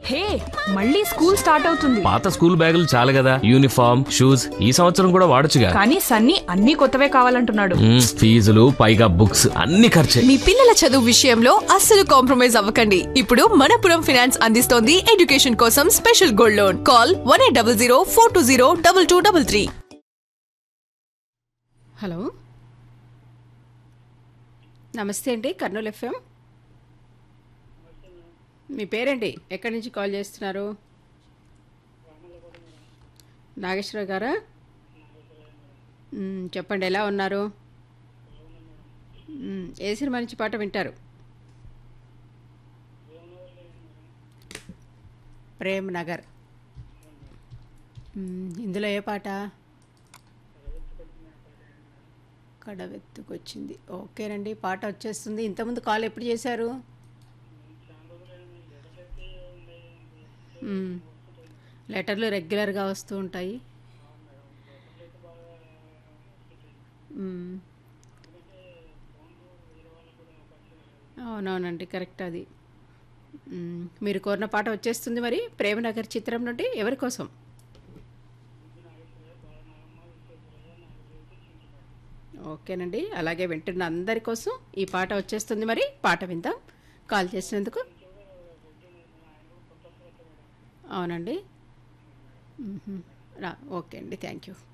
హే మళ్ళీ school start అవుతుంది పాత స్కూల్ బ్యాగులు చాలు కదా యూనిఫామ్ షూస్ ఈ సంవత్సరం కూడా వాడొచ్చుగా కానీ సన్నీ అన్ని కొత్తవే కావాలంటున్నాడు మ్మ్, ఫీజులు పైగా బుక్స్ అన్ని ఖర్చే మీ పిల్లల చదువు విషయంలో అస్సలు కాంప్రమైజ్ అవ్వకండి ఇప్పుడు మనపురం ఫైనాన్స్ అందిస్తోంది ఎడ్యుకేషన్ కోసం special gold loan call one eight double zero four two zero double two double three hello నమస్తే అండి కర్నూలు ఎఫ్ఎం మీ పేరేంటి ఎక్కడి నుంచి కాల్ చేస్తున్నారు నాగేశ్వరరావు గారా మ్, చెప్పండి ఎలా ఉన్నారు మ్, ఏ సినిమా నుంచి పాట వింటారు ప్రేమ్ నగర్ మ్, ఇందులో ఏ పాట కడవెత్తుకొచ్చింది ఓకేనండి పాట వచ్చేస్తుంది ఇంతకుముందు కాల్ ఎప్పుడు చేశారు మ్మ్. లెటర్లు రెగ్యులర్గా వస్తూ ఉంటాయి మ్మ్. అవునవునండి కరెక్ట్ అది మ్మ్. మీరు కోరిన పాట వచ్చేస్తుంది మరి ప్రేమనగర్ చిత్రం నుండి ఎవరి కోసం ఓకేనండి అలాగే వింటున్న అందరి కోసం ఈ పాట వచ్చేస్తుంది మరి పాట విందాం కాల్ చేసినందుకు అవునండి మ్మ్హ. రా ఓకే అండి థ్యాంక్ యూ